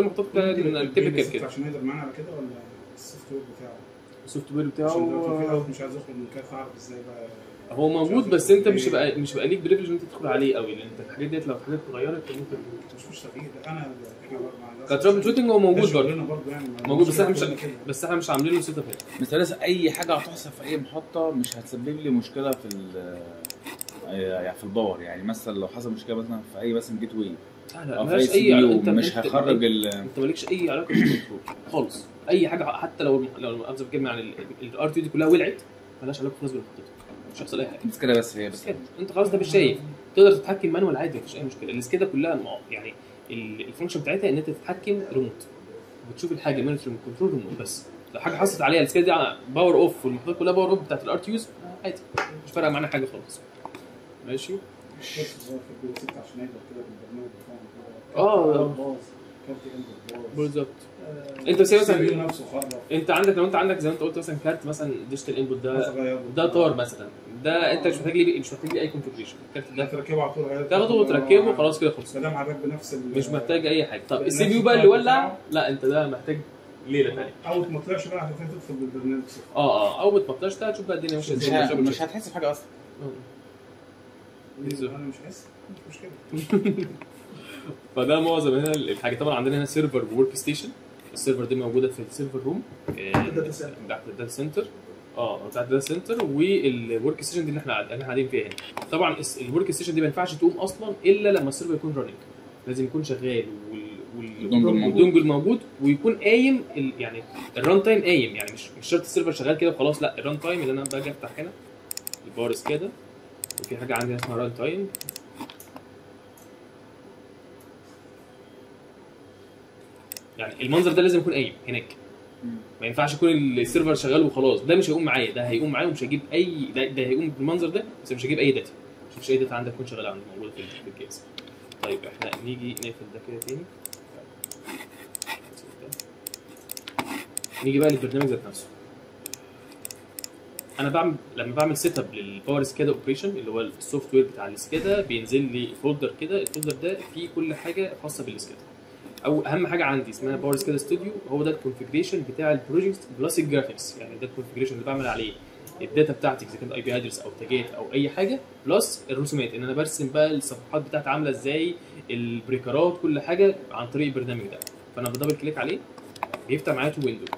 المحطات التيبكال كده عشان يقدر معانا على كده ولا السوفت وير بتاعه السوفت وير عشان دلوقتي في بتاعه دوت مش عايز يخرج من كده فاعرف ازاي بقى هو موجود بس انت مش بقى مش بقى ليك بريفليج ان انت تدخل عليه قوي لان انت الحاجات ديت لو حاجات اتغيرت ممكن مش مش تغيير ده انا احنا برضه مع كترابل شوتنج هو موجود برضه برضه برضه يعني ما- موجود بس احنا مش كلنا كده. بس احنا مش عاملين له سيت اب هنا بس لسه اي حاجه هتحصل في اي محطه مش هتسبب لي مشكله في ال يعني في الباور يعني مثلا لو حصل مشكله مثلا في اي مثلا جيت واي لا لا او في مالهاش اي سي اي بي انت مش انت- هخرج ال انت مالكش اي علاقه بالكنترول خالص اي حاجه حتى لو لو مؤاخذه بالكلمه يعني الار تي دي كلها ولعت مالهاش علاقه خالص بالمحطات مش هيحصل اي حاجه بس كده بس هي بس كده انت خلاص ده مش شايف تقدر تتحكم مانوال عادي مفيش اي مشكله السكيدا كلها مع- يعني ال- الفانكشن بتاعتها ان انت تتحكم ريموت بتشوف الحاجه من كنترول ريموت بس لو حاجه حصلت عليها السكيدا دي على باور اوف والمحطات كلها باور اوف بتاعت الار تي يوز عادي مش فارقه معانا حاجه خالص ماشي مش بس هو في البيت ست عشان يقدر كده بالبرنامج بتاعه كده. اه. باظ كارت انت باظ بالظبط آه، انت بس مثلا- السي بي يو نفسه خرب انت عندك لو انت عندك زي ما انت قلت مثلا كارت مثلا ديجيتال انبوت ده عايز أغيره. ده طار مثلا ده انت مش محتاج ليه مش محتاج ليه اي كونفجريشن الكارت ده ده تركبه على طول غير تاخده وتركبه خلاص كده خلص سلام على الرب بنفس ال- مش محتاج اي حاجه طب نفس السي بي يو بقى اللي الكارت ولع بتاعه. لا انت ده محتاج ليله ثانيه اول ما طلعش بقى هتبتدي تدخل بالبرنامج صفر. اه اه اول ما تبطلش ده هتشوف بقى الدنيا ماشيه مش, ازاي ه- مش مش هتحس بحاجه اصلا بالظبط. انا مش حاسس مش مشكله فده معظم هنا الحاجه طبعا عندنا هنا سيرفر وورك ستيشن السيرفر دي موجوده في السيرفر روم الداتا سنتر. بتاعت الداتا سنتر اه بتاعت الداتا سنتر والورك ستيشن دي اللي احنا قاعد- احنا قاعدين فيها هنا طبعا الورك ستيشن دي ما ينفعش تقوم اصلا الا لما السيرفر يكون راننج لازم يكون شغال وال وال- الدونجل موجود. والدونجل موجود ويكون قايم ال... يعني الران تايم قايم يعني مش مش شرط السيرفر شغال كده وخلاص لا الران تايم اللي انا باجي افتح هنا البارس كده وفي حاجه عندي اسمها ران تايم يعني المنظر ده لازم يكون قايم هناك ما ينفعش يكون السيرفر شغال وخلاص ده مش هيقوم معايا ده هيقوم معايا ومش هيجيب اي ده, ده هيقوم بالمنظر ده بس مش هيجيب اي داتا مش اي داتا عندك تكون شغاله عندي موجوده في في الجهاز طيب احنا نيجي نقفل ده كده تاني نيجي بقى للبرنامج ذات نفسه انا بعمل لما بعمل سيت اب للباور سكادا اوبريشن اللي هو السوفت وير بتاع السكادا بينزل لي فولدر كده الفولدر ده فيه كل حاجه خاصه بالسكادا او اهم حاجه عندي اسمها باور سكادا ستوديو هو ده الكونفجريشن بتاع البروجكت بلس الجرافيكس يعني ده الكونفجريشن اللي بعمل عليه الداتا بتاعتي اذا كانت اي بي ادرس او تاجات او اي حاجه بلس الرسومات ان انا برسم بقى الصفحات بتاعتي عامله ازاي البريكرات كل حاجه عن طريق البرنامج ده فانا بدبل كليك عليه بيفتح معايا تو ويندو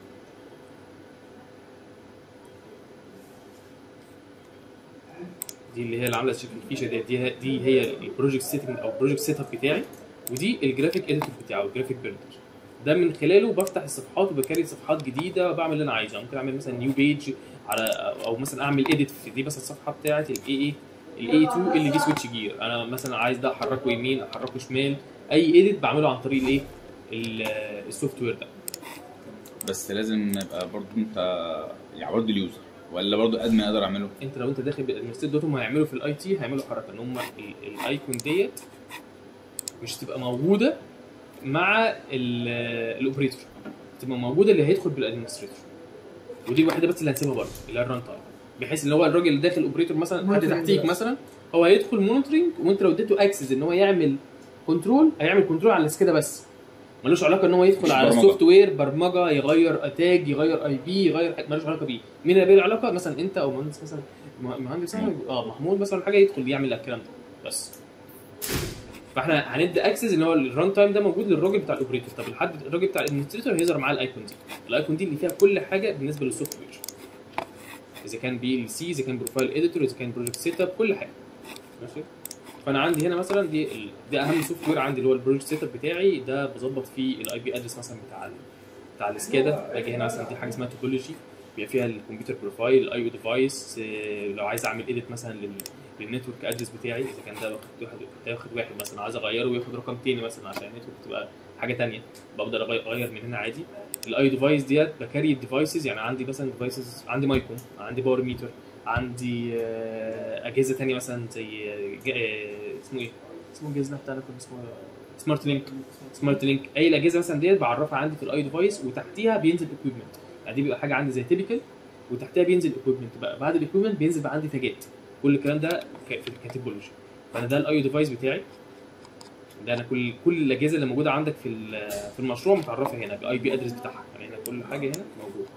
دي اللي هي اللي عامله شكل الفيشه دي دي, دي هي البروجكت سيتنج او البروجكت سيت اب بتاعي ودي الجرافيك اديتور بتاعه الجرافيك بيلدر ده من خلاله بفتح الصفحات وبكري صفحات جديده وبعمل اللي انا عايزه ممكن اعمل مثلا نيو بيج على او مثلا اعمل اديت في دي مثلا الصفحه بتاعت الاي اي الاي 2 اللي دي سويتش جير انا مثلا عايز ده احركه يمين احركه شمال اي اديت بعمله عن طريق الايه ال- السوفت وير ده بس لازم يبقى برضه انت يعني برضه اليوزر ولا برضه ادمن اقدر اعمله انت لو انت داخل بالادمنستريت دوت هم هيعملوا في الاي تي هيعملوا حركه ان هم ال- الايكون ديت مش تبقى موجوده مع ال- الاوبريتور تبقى موجوده اللي هيدخل بالادمنستريتور ودي الوحيده بس اللي هنسيبها بره اللي هي الران تايم بحيث ان هو الراجل اللي داخل اوبريتور مثلا حد Monitoring تحتيك بس. مثلا هو هيدخل مونيتورنج وانت لو اديته اكسس ان هو يعمل كنترول هيعمل كنترول على كده بس ملوش علاقه ان هو يدخل مش على برمجة. السوفت وير برمجه يغير اتاج يغير اي بي يغير حاجة ملوش علاقه بيه مين اللي له علاقه مثلا انت او مهندس مثلا مه- مهندس اه محمود مثلا حاجه يدخل يعمل الكلام ده بس فاحنا هندي اكسس ان هو الران تايم ده موجود للراجل بتاع الاوبريتور طب الحد الراجل بتاع الادمنستريتور هيظهر معاه الايكون دي الايكون دي اللي فيها كل حاجه بالنسبه للسوفت وير اذا كان بي ال سي اذا كان بروفايل اديتور اذا كان بروجكت سيت اب كل حاجه ماشي فانا عندي هنا مثلا دي ال... ده اهم سوفت وير عندي اللي هو البروجكت سيت اب بتاعي ده بظبط فيه الاي بي ادرس مثلا بتاع ال... بتاع السكادا باجي هنا مثلا دي حاجه اسمها توبولوجي بيبقى فيها الكمبيوتر بروفايل الاي او ديفايس لو عايز اعمل اديت مثلا لل... للنتورك ادرس بتاعي اذا كان ده واخد واحد ده واخد واحد مثلا عايز اغيره وياخد رقم تاني مثلا عشان النتورك تبقى حاجه تانية بقدر أغي- اغير من هنا عادي الاي ديفايس ديت بكاري الديفايسز يعني عندي مثلا ديفايسز عندي مايكون عندي باور ميتر عندي آه، اجهزه تانية مثلا زي آه، جا- آه، اسمه ايه؟ اسمه الجهاز ده بتاعنا كنا اسمه سمارت لينك سمارت لينك اي الاجهزه مثلا ديت بعرفها عندي في الاي ديفايس وتحتيها بينزل اكويبمنت يعني دي بيبقى حاجه عندي زي تيبيكال وتحتها بينزل اكويبمنت بقى بعد الاكويبمنت بينزل بقى عندي تاجات كل الكلام ده ك- في الكاتيجولوجي فانا ده الاي ديفايس بتاعي ده انا كل كل الاجهزه اللي موجوده عندك في ال- في المشروع متعرفه هنا باي بي ادرس بتاعها يعني هنا كل حاجه هنا موجوده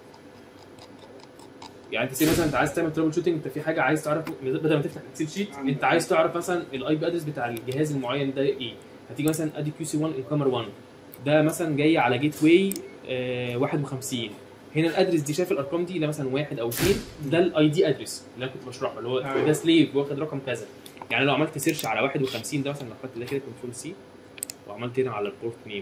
يعني انت سي مثلا انت عايز تعمل ترابل شوتنج انت في حاجه عايز تعرف بدل ما تفتح اكسل شيت انت عايز تعرف مثلا الاي بي ادرس بتاع الجهاز المعين ده ايه هتيجي مثلا ادي كيو سي 1 انكمر 1 ده مثلا جاي على جيت واي آه 51 هنا الادرس دي شايف الارقام دي اللي مثلا واحد او اثنين ده الاي دي ادرس اللي انا كنت بشرحه اللي هو أيوة. ده سليف واخد رقم كذا يعني لو عملت سيرش على 51 ده مثلا لو خدت ده كده كنترول سي وعملت هنا على البورت نيم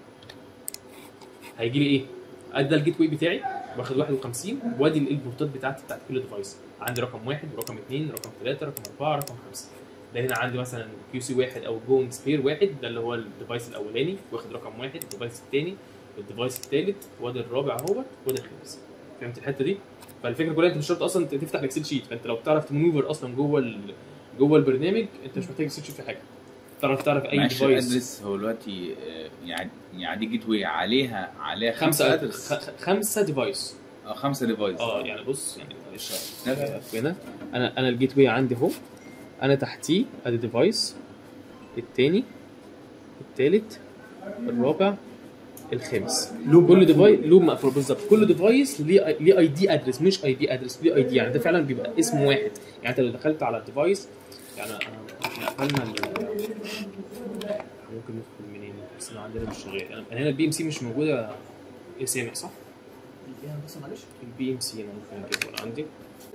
هيجي لي ايه؟ ادي ده الجيت واي بتاعي واخد 51 وادي البورتات بتاعتي بتاعت كل ديفايس عندي رقم واحد ورقم اثنين رقم ثلاثه رقم اربعه رقم خمسه ده هنا عندي مثلا كيو سي واحد او جوينج سبير واحد ده اللي هو الديفايس الاولاني واخد رقم واحد الديفايس الثاني الديفايس الثالث وادي الرابع اهوت وادي الخامس فهمت الحته دي؟ فالفكره كلها انت مش شرط اصلا تفتح الاكسل شيت فانت لو بتعرف تمانوفر اصلا جوه ال... جوه البرنامج انت مش محتاج اكسل شيت في حاجه تعرف تعرف اي معلش ديفايس الادرس هو دلوقتي آه، يعني يعني دي جيت واي عليها عليها خمسه خمسه ادرس خ- خمسه ديفايس اه خمسه ديفايس اه يعني بص يعني معلش نفس- هنا انا انا الجيت واي عندي اهو انا تحتيه ادي ديفايس الثاني الثالث الرابع الخامس كل ديفايس لوب مقفول بالظبط كل ديفايس ليه ليه اي دي ادرس مش اي بي ادرس ليه اي دي يعني ده فعلا بيبقى اسم واحد يعني انت لو دخلت على الديفايس يعني انا احنا قفلنا ال- ممكن ندخل منين بس أنا عندنا مش شغال أنا- انا هنا البي ام سي مش موجوده ايه سامع صح؟ بس معلش البي ام سي انا ممكن اجيبه انا عندي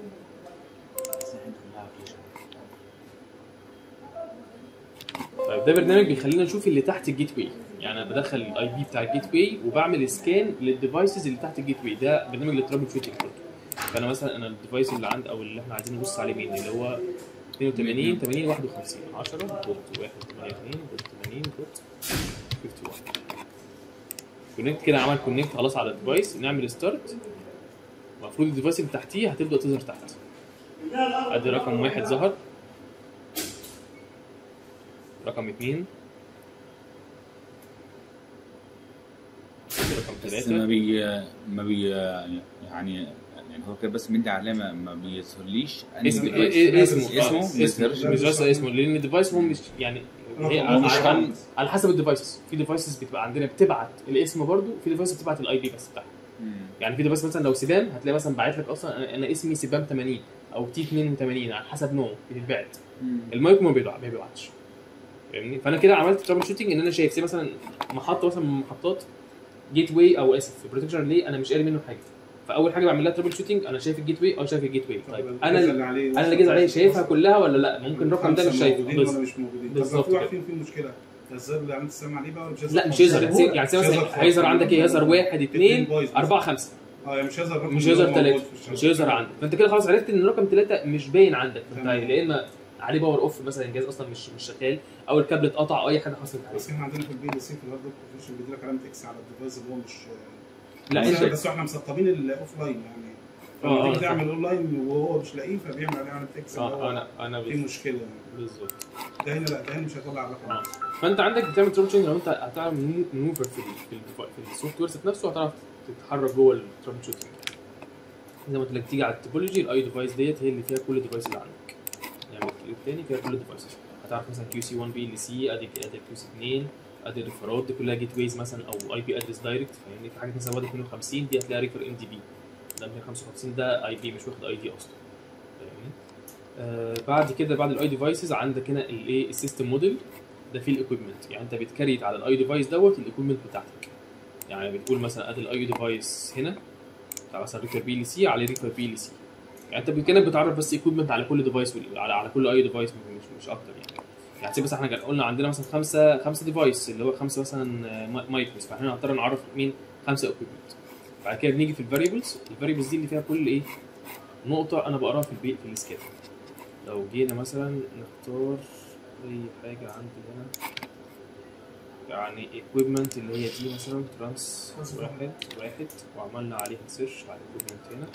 طيب ده برنامج بيخلينا نشوف اللي تحت الجيت واي يعني انا بدخل الاي بي بتاع الجيت واي وبعمل سكان للديفايسز اللي تحت الجيت واي ده برنامج للترابل شوتنج برضه فانا مثلا انا الديفايس اللي عندي او اللي احنا عايزين نبص عليه مين اللي هو 82 80 51 10 دوت 1 82 دوت 80 دوت 51 كونكت كده عمل كونكت خلاص على الديفايس نعمل ستارت المفروض الديفايس اللي تحتيه هتبدا تظهر تحت ادي رقم واحد ظهر رقم اثنين ادي رقم بس ثلاثة ما بي ما بي يعني يعني هو كده بس مدي علامه ما بيظهرليش أنهي اسم device. إيه- إيه- اسمه اسمه آه، اسمه بيظهرش. مش بس اسمه لان الديفايس هو مش يعني هي هو مش على- خالص. على حسب الديفايسز في ديفايسز بتبقى عندنا بتبعت الاسم برضو في ديفايسز بتبعت الاي بي بس بتاعها مم. يعني في ديفايس مثلا لو سبام هتلاقي مثلا باعت لك اصلا أنا- انا اسمي سبام 80 او تي 82 على حسب نوعه بتتبعت مم. المايكرو ما بيبعت ما بيبعتش فاهمني فانا كده عملت ترابل شوتنج ان انا شايف زي مثلا محطه مثلا من محطات جيت واي او اسف بروتكشن ليه انا مش قاري منه حاجه فاول حاجه بعمل لها ترابل شوتنج انا شايف الجيت واي او شايف الجيت واي طيب انا انا اللي جاز عليه شايفها كلها ولا لا ممكن الرقم ده مش شايفه موجودين ولا بس مش موجودين طب لو بالظبط في واحد كده. فيهم فيه مشكله الزر اللي عملت تسمع عليه بقى ولا مش هيظهر لا مش خالص؟ يظهر يعني يعني زي مش مثلا هيظهر خالص. هيظهر عندك ايه يظهر واحد اثنين بايظ بس. اربعه خمسه اه يعني مش هيظهر الرقم مش اللي هيظهر هو موجود ثلاثه في الشاشة. مش هيظهر عندك فانت كده خلاص عرفت ان رقم ثلاثه مش باين عندك فانت تمام. يا اما عليه باور اوف مثلا الجهاز اصلا مش مش شغال او الكابل اتقطع او اي حاجه حصلت عليه بس احنا عندنا في البي ال سي في الهارد كونفيجريشن بيدي لك علامه اكس على الديفايس اللي هو مش لا بس انت إحنا- بس احنا مسطبين الاوف لاين يعني آه، لما آه، تيجي تعمل اون لاين وهو مش لاقيه فبيعمل عليه علامه اكس اللي اه هو انا انا في بال- مشكله يعني بالظبط ده هنا لا ده هنا مش هيطلع الرقم آه. فانت عندك بتعمل ترابل شوتنج لو انت هتعرف مانوفر في ال- في ال- في السوفت وير ذات نفسه هتعرف تتحرك جوه الترابل شوتنج زي ما قلت لك تيجي على التوبولوجي الاي ديفايس ديت هي اللي فيها كل الديفايس اللي عندك يعني الكيو الثاني فيها كل الديفايسز هتعرف مثلا كيو سي 1 بي ال سي ادي ادي كيو سي 2 ادي الريفرات دي كلها جيت ويز مثلا او اي بي ادرس دايركت فاهمني في حاجه مثلا واد 52 دي هتلاقيها ريفر ام دي بي ده 255 ده اي بي مش واخد اي دي اصلا فاهمني آه بعد كده بعد الاي ديفايسز عندك هنا الايه السيستم موديل ده فيه الايكويبمنت يعني انت بتكريت على الاي ديفايس دوت الايكويبمنت بتاعتك يعني بتقول مثلا ادي الاي ديفايس هنا بتاع مثلا ريكر بي ال سي عليه ريكر بي ال سي يعني انت كانك بتعرف بس ايكويبمنت على كل ديفايس على على كل اي ديفايس مش مش اكتر يعني يعني زي بس احنا كان قلنا عندنا مثلا خمسه خمسه ديفايس اللي هو خمسه مثلا ما- مايكروز فاحنا هنضطر نعرف مين خمسه ايكويبمنت بعد كده بنيجي في الفاريبلز الفاريبلز دي اللي فيها كل ايه نقطه انا بقراها في البي في السكيل لو جينا مثلا نختار اي حاجه عندي هنا يعني equipment اللي هي دي مثلا ترانس واحد واحد وعملنا عليها سيرش على equipment هنا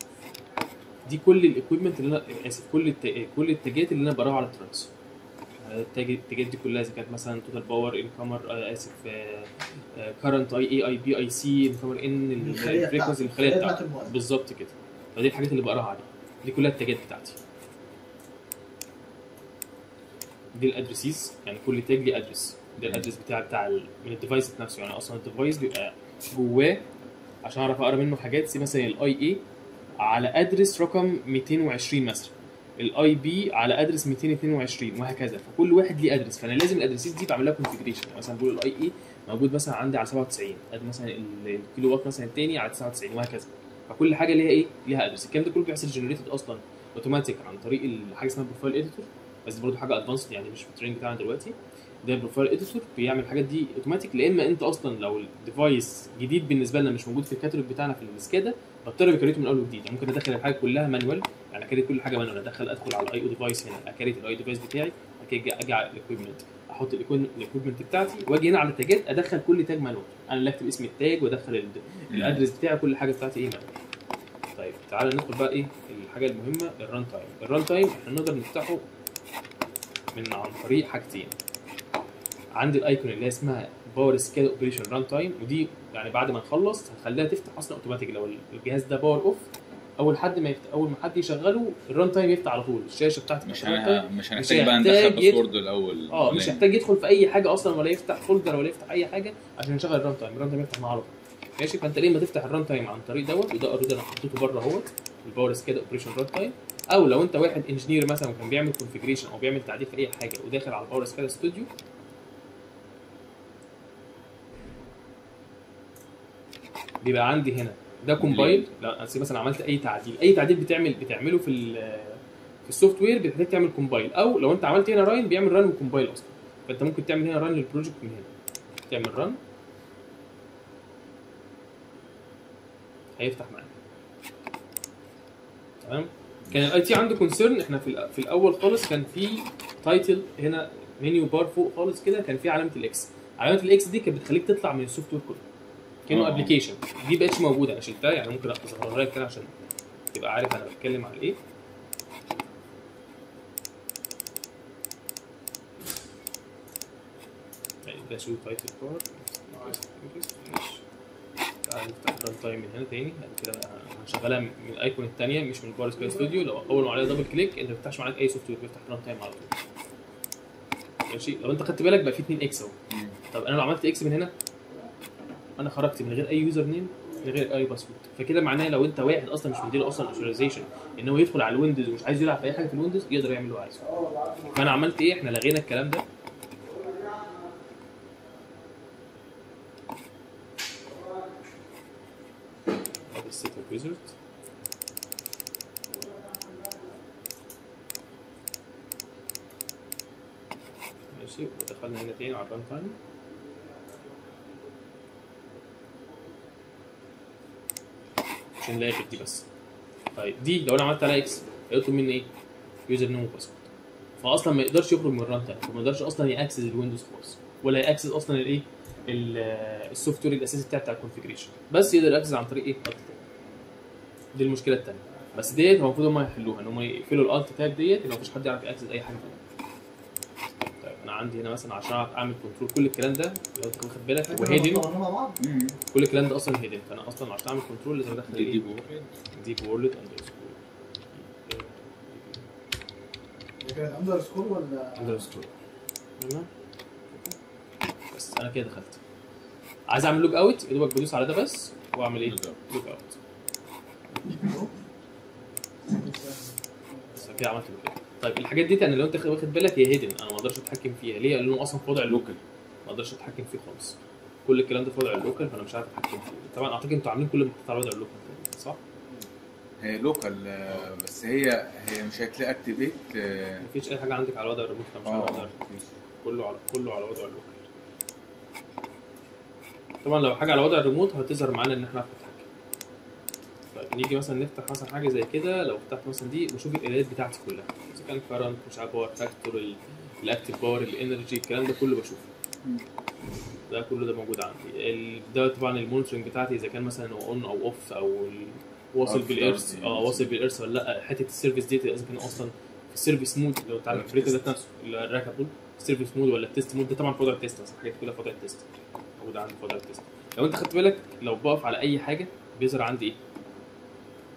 دي كل الايكويبمنت اللي انا اسف كل الت... كل التاجات اللي انا بقراها على الترانس التاج- التاجات دي كلها اذا كانت مثلا توتال باور انكمر اسف كرنت اي اي اي بي اي سي انكمر ان الخلية الفريكونسي بتاعتك. الخليه الخلية بتاعتي بتاعت المؤثر. بالظبط كده فدي الحاجات اللي بقراها عليها دي كلها التاجات بتاعتي دي الادرسيز يعني كل تاج ليه ادرس ده الادرس بتاع بتاع ال- من الديفايس نفسه يعني اصلا الديفايس بيبقى جواه عشان اعرف اقرا منه حاجات زي مثلا الاي اي على ادرس رقم 220 مثلا الاي بي على ادرس 222 وهكذا فكل واحد ليه ادرس فانا لازم الادرسيز دي بعمل لها كونفيجريشن مثلا بقول الاي اي موجود مثلا عندي على 97 ادي مثلا ال- الكيلو وات مثلا الثاني على 99 وهكذا فكل حاجه ليها ايه؟ ليها ادرس الكلام ده كله بيحصل جنريتد اصلا اوتوماتيك عن طريق ال- حاجه اسمها بروفايل اديتور بس دي برضه حاجه ادفانسد يعني مش في التريننج بتاعنا دلوقتي ده بروفايل اديتور بيعمل الحاجات دي اوتوماتيك لا اما انت اصلا لو الديفايس جديد بالنسبه لنا مش موجود في الكاتالوج بتاعنا في السكادا بضطر بكريته من اول وجديد يعني ممكن ادخل الحاجه كلها مانوال يعني اكريت كل حاجه مانوال ادخل ادخل على الاي او ديفايس هنا اكريت الاي ديفايس بتاعي بعد كده اجي على الاكويبمنت احط الاكويبمنت بتاعتي واجي هنا على التاجات ادخل كل تاج مانوال انا اللي اكتب اسم التاج وادخل ال- الادرس بتاعي كل حاجه بتاعتي ايه مانوال طيب تعالى ندخل بقى ايه الحاجه المهمه الران تايم الران تايم احنا نقدر نفتحه من عن طريق حاجتين عندي الايكون اللي هي اسمها باور سكيل اوبريشن ران تايم ودي يعني بعد ما نخلص هنخليها تفتح اصلا اوتوماتيك لو الجهاز ده باور اوف اول حد ما يفتح اول ما حد يشغله الران تايم يفتح على طول الشاشه بتاعتك مش الران تايم هن- مش مش هنحتاج بقى هيحتاج ندخل يد- باسورد الاول اه مش هيحتاج يدخل في اي حاجه اصلا ولا يفتح فولدر ولا يفتح اي حاجه عشان يشغل الران تايم الران تايم يفتح معاه على طول ماشي فانت ليه ما تفتح الران تايم عن طريق دوت وده اوريدي انا حطيته بره اهوت الباور سكيل اوبريشن ران تايم او لو انت واحد انجينير مثلا وكان بيعمل كونفيجريشن او بيعمل تعديل في اي حاجه وداخل على الباور سكيل ستوديو بيبقى عندي هنا ده كومبايل لا أصل مثلا عملت اي تعديل اي تعديل بتعمل بتعمله في ال- في السوفت وير بتحتاج تعمل كومبايل او لو انت عملت هنا راين بيعمل ران وكومبايل اصلا فانت ممكن تعمل هنا ران للبروجكت من هنا تعمل ران هيفتح معاك تمام كان الاي تي عنده كونسيرن احنا في الأ- في الاول خالص كان في تايتل هنا منيو بار فوق خالص كده كان في علامه الاكس علامه الاكس دي كانت بتخليك تطلع من السوفت وير كله كانه آه. ابلكيشن دي بقتش موجوده انا شلتها يعني ممكن اظهرها لك كده عشان تبقى عارف انا بتكلم على ايه طيب ده شو تايتل بار تعال نفتح ران تايم من هنا تاني بعد كده هنشغلها من من الايكون الثانيه مش من البار سكاي ستوديو لو اول ما عليها دبل كليك انت ما بتفتحش معاك اي سوفت وير بيفتح ران تايم على طول ماشي لو انت خدت بالك بقى في 2 اكس اهو مم. طب انا لو عملت اكس من هنا انا خرجت من غير اي يوزر نيم من غير اي باسورد فكده معناه لو انت واحد اصلا مش مديله اصلا اوثرايزيشن ان هو يدخل على الويندوز ومش عايز يلعب في اي حاجه في الويندوز يقدر يعمل اللي هو عايزه فانا عملت ايه احنا لغينا الكلام ده ادي السيت اب ويزرد ماشي ودخلنا هنا تاني على الران تايم عشان نلاقي غير دي بس طيب دي لو انا عملت عليها اكس هيطلب مني ايه؟ يوزر نيم وباسورد فاصلا ما يقدرش يخرج من الران تايم فما يقدرش اصلا ياكسس الويندوز خالص ولا ياكسس اصلا الايه؟ ال- السوفت وير الاساسي بتاع بتاع الكونفجريشن بس يقدر ياكسس عن طريق ايه؟ الت دي المشكله الثانيه بس ديت هو المفروض هم يحلوها ان هم يقفلوا الالت تاب ديت ان مفيش حد يعرف ياكسس اي حاجه فيها طيب انا عندي هنا مثلا عشان اعرف اعمل كنترول كل الكلام ده لو انت واخد بالك وهيدن مع بعض مم. كل الكلام ده اصلا هيدن فانا اصلا عشان اعمل كنترول لازم ادخل دي ايه؟ دي بورد ديب وورلد اندرسكور كانت اندر سكور ولا اندرسكور تمام بس انا كده دخلت عايز اعمل لوج اوت يا دوبك بدوس على ده بس واعمل ايه؟ لوج أوت. لوج اوت بس كده عملت لوج اوت طيب الحاجات دي انا لو انت واخد بالك هي هيدن انا ما اقدرش اتحكم فيها ليه؟ لانه اصلا في وضع اللوكال ما اقدرش اتحكم فيه خالص كل الكلام ده في وضع اللوكال فانا مش عارف اتحكم فيه طبعا اعتقد انتوا عاملين كل المحطات على وضع اللوكال صح؟ هي لوكال بس هي هي مش هتلاقي اكتيفيت مفيش اي حاجه عندك على وضع الريموت فمش على وضع اه كله على كله على وضع اللوكال طبعا لو حاجه على وضع الريموت هتظهر معانا ان احنا نعرف نتحكم طيب نيجي مثلا نفتح مثلا حاجه زي كده لو فتحت مثلا دي بشوف الايرادات بتاعتي كلها اذا كان كارنت مش عارف باور فاكتور الاكتيف باور الانرجي الكلام ده كله بشوفه مم. ده كله ده موجود عندي ال- ده طبعا المونيتورنج بتاعتي اذا كان مثلا اون او اوف او ال- واصل Off بالارث down. اه واصل بالارث ولا لا حته السيرفيس ديت اذا كان اصلا في السيرفيس مود لو تعرف البريكر ذات نفسه اللي الراكبل السيرفيس مود ولا التيست مود ده طبعا في وضع التيست مثلا الحاجات دي كلها في وضع التيست موجوده عندي في وضع التيست لو انت خدت بالك لو بقف على اي حاجه بيظهر عندي ايه؟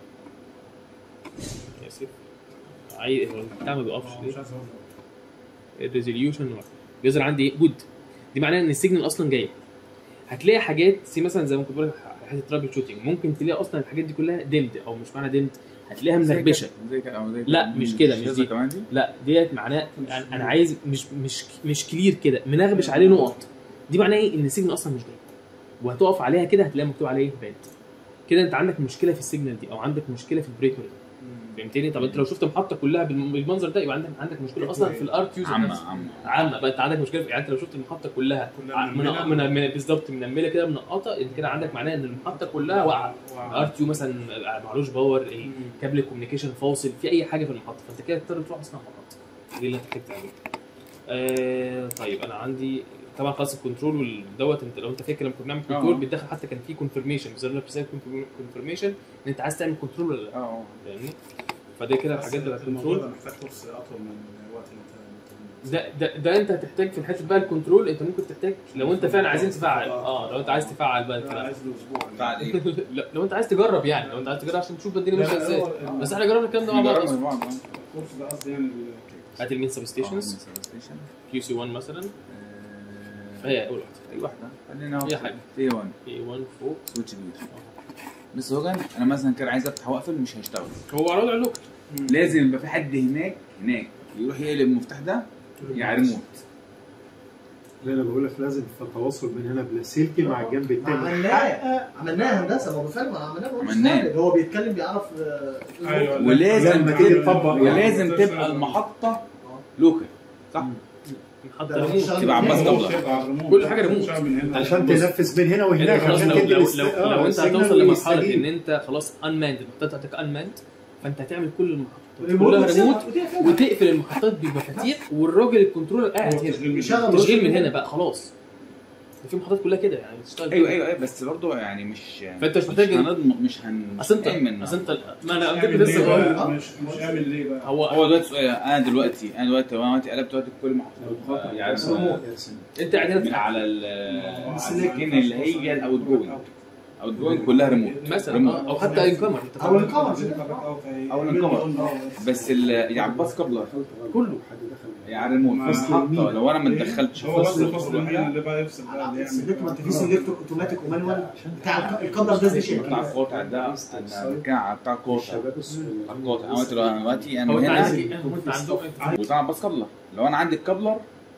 اسف عايز هو البتاع ما بيقفش مش ليه؟ عايز اقول الريزوليوشن بيظهر عندي ايه جود دي معناها ان السيجنال اصلا جايه هتلاقي حاجات سي مثلا زي ما كنت بقول لك حته ترابل شوتنج ممكن تلاقي اصلا الحاجات دي كلها ديمد او مش معنى ديمد هتلاقيها منربشه زي كده أو زي لا، كده. مش كده، مش لازم دي. كمان دي لا ديت معناه يعني انا عايز مش مش مش كلير كده منغبش عليه نقط دي معناه ايه ان السيجنال اصلا مش جاي وهتقف عليها كده هتلاقي مكتوب عليه باد كده انت عندك مشكله في السيجنال دي او عندك مشكله في البريكر فهمتني طب انت لو شفت محطه كلها بالم- بالمنظر ده يبقى عندك عندك مشكله اصلا في الارت يوزر عامة نفسه. عامة عامه بقى انت عندك مشكله في يعني انت لو شفت المحطه كلها كلها ع- من منملة. من من- بالظبط منمله كده منقطه انت كده عندك معناه ان المحطه كلها واقعه الار تيو مثلا معلوش باور كابل الكوميونيكيشن فاصل في اي حاجه في المحطه فانت كده تضطر تروح اسمها محطه دي اللي انت محتاج تعملها آه طيب انا عندي طبعا خلاص الكنترول والدوت انت لو انت فاكر لما كنا بنعمل كنترول اه. بيتدخل حتى كان في كونفرميشن بيظهر لك رساله كونفرميشن ان انت عايز تعمل كنترول ولا لا اه فاهمني فده كده الحاجات بتاعت الموضوع الكنترول ده محتاج كورس اطول من الوقت اللي انت ده ده ده انت هتحتاج في حته بقى الكنترول انت ممكن تحتاج لو انت فعلا عايزين تفعل اه لو انت عايز تفعل بقى انا الكلام عايز له اسبوع فعل ايه؟ لا، لو انت عايز تجرب يعني لو انت عايز تجرب عشان تشوف الدنيا لا، ماشيه لا، ازاي هو- بس احنا جربنا الكلام ده مع بعض نجرب اصلا من بعض اه. الكورس ده قصدي يعني ال- هات المين سب ستيشنز ستيشن كيو سي 1 مثلا آه، هي اول واحده اي واحده خلينا اي حاجه تي 1 اي 1 فوق سويتش كبير بس هو كان انا مثلا كان عايز افتح واقفل مش هيشتغل هو على وضع اللوك لازم يبقى في حد هناك هناك يروح يقلب المفتاح ده يعني ريموت لا انا بقول لك لازم في تواصل من هنا بلاسلكي مع الجنب الثاني عملناه عملناها هندسه ما هو بالفعل ما عملناه هو عملناه. مستعد. هو بيتكلم بيعرف آه، أيوة. ولازم لما تيجي تبقى تطبق يعني. ولازم تبقى المحطه لوكال صح؟ محطه ده ريموت بيشتغل تبقى عباس من قبلة. هنا. تبقى على الريموت. كل حاجة ريموت. تشتغل من هنا عشان بص. تنفذ من هنا انت وهناك خلاص عشان لو تدي لو الاست- لو, آه، لو انت السيجنال هتوصل لمرحله ويستجيب. ان انت خلاص انماند المحطات بتاعتك انماند فانت هتعمل كل المحطات الريموت كلها نفسها ريموت وتقفلها. وتقفل المحطات بمفاتيح والراجل الكنترولر قاعد هنا بيشغل تشغيل من هنا بقى خلاص ده في محطات كلها كده يعني بتشتغل ايوه كده. ايوه ايوه بس برضه يعني مش فانت مش محتاج- هنضمن مش هن اصل انت هنأمن. اصل انت ما انا اعمل كنت لسه ليه بقول بقى؟ مش مش اعمل ليه بقى هو هو دلوقتي سؤال انا دلوقتي انا دلوقتي لو انا دلوقتي قلبت دلوقتي كل محطه يعني انت قاعد هنا من في على ال- السكين اللي هي الاوت جوينج اوت جوينج كلها ريموت مثلا ريموت. اه، او حتى انكمر انت او فاهم؟ القمر أو الانكمر. بس ال- يعني عباس قبله كله يعني ريموت ما- بس حاطه لو انا ما اتدخلتش هو بس فصل الفصل الوحيد اللي بقى يفصل بقى اللي يعمل السلكتور ما انت في سلكتور اوتوماتيك ومانوال بتاع القدر ده دي شركه بتاع القاطع ده انا بتكلم على بتاع القاطع بتاع القاطع انا دلوقتي لو انا دلوقتي انا هو من انت عايز هنا ايه؟ هو انت عندك وطبعا عباس قبله لو انا عندي الكابلر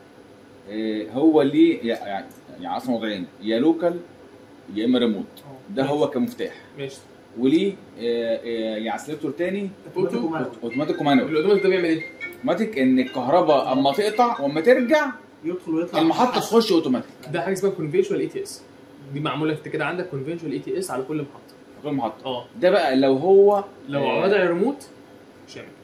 إيه، هو ليه يعني يعني اصلا وضعين يا لوكال يا اما ريموت ده هو كمفتاح ماشي وليه إيه، إيه، يعني سلكتور تاني اوتوماتيك ومانوال اوتوماتيك ومانوال الاوتوماتيك ده بيعمل ايه؟ اوتوماتيك ان الكهرباء اما تقطع واما ترجع يدخل ويطلع المحطه تخش اوتوماتيك ده حاجه اسمها كونفنشوال اي تي اس دي معموله انت كده عندك كونفنشوال اي تي اس على كل محطه كل محطه اه ده بقى لو هو لو آه، وضع ريموت مش هيعمل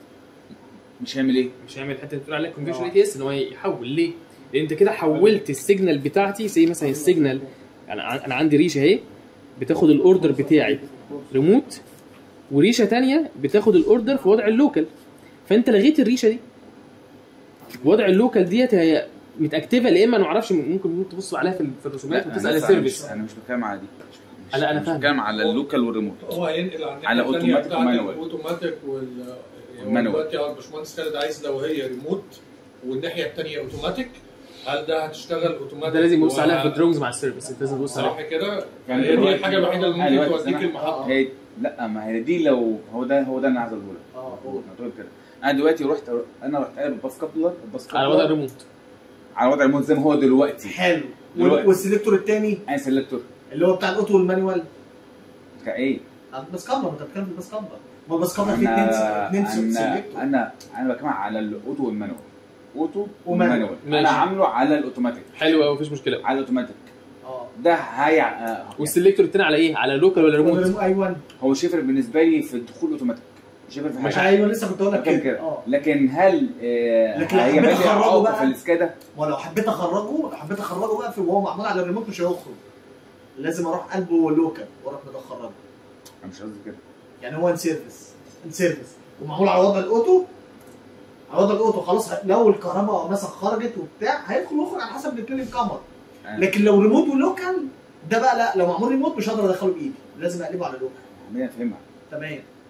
مش هيعمل ايه؟ مش هيعمل الحته اللي بتقول عليها كونفنشوال اي تي اس ان هو يحول ليه؟ لان انت كده حولت السيجنال بتاعتي زي مثلا السيجنال انا انا عندي ريشه اهي بتاخد الاوردر بتاعي ريموت وريشه تانية بتاخد الاوردر في وضع اللوكال فانت لغيت الريشه دي وضع اللوكال ديت هي متاكتفه يا اما انا ما اعرفش ممكن ممكن تبص عليها في في الرسومات لا، وتسال أنا السيرفيس مش- انا مش بتكلم على دي مش- لا، أنا مش فاهم. بتكلم على اللوكال والريموت هو هينقل على على الناحيه الثانيه أوتوماتيك بتاعت ومانوال. الاوتوماتيك وال والمانوال. دلوقتي يا باشمهندس خالد عايز لو هي ريموت والناحيه الثانيه اوتوماتيك هل ده هتشتغل اوتوماتيك ده لازم يبص عليها في و- الدروينجز مع السيرفيس انت لازم تبص عليها صح كده يعني هي دي دلوقتي- الحاجه الوحيده اللي أنا ممكن دلوقتي توديك أنا- المحطه هي لا ما هي دي لو هو ده هو ده اللي انا عايز اقوله لك اه أنا بقول كده انا دلوقتي رحت انا رحت قايل الباس كابلر الباس على وضع كابلر الريموت على وضع المود زي ما هو دلوقتي حلو دلوقتي. والسلكتور الثاني انا سلكتور اللي هو بتاع الاوتو والمانوال كايه الباس كامبر انت بتتكلم في الباس كامبر ما الباس كامبر فيه اثنين انا اثنين انا سلكتور انا انا بتكلم على الاوتو والمانوال اوتو ومانوال. ومانوال ماشي. انا عامله على الاوتوماتيك حلو قوي مفيش مشكله على الاوتوماتيك اه ده هي آه، والسلكتور التاني على ايه؟ على لوكال ولا ريموت؟ ايوه هو مش يفرق بالنسبه لي في الدخول اوتوماتيك مش يفرق في مش حاجه ايوه لسه كنت اقول لك كده كده كده اه لكن هل آه، لكن لو هيعمل حبيت لي أخرجه اعاقه بقى- في السكادا ولو حبيت اخرجه لو حبيت اخرجه بقى في وهو معمول على الريموت مش هيخرج لازم اروح قلبه لوكال واروح مدخرجه انا مش قصدي كده يعني هو ان سيرفيس ان سيرفيس ومعمول على وضع الاوتو على وضع الاوتو خلاص لو الكهرباء مثلا خرجت وبتاع هيدخل ويخرج على حسب الاثنين الكاميرا آه. لكن لو ريموت ولوكال ده بقى لا لو معمول ريموت مش هقدر ادخله بايدي لازم اقلبه على لوكال عمالين افهمها تمام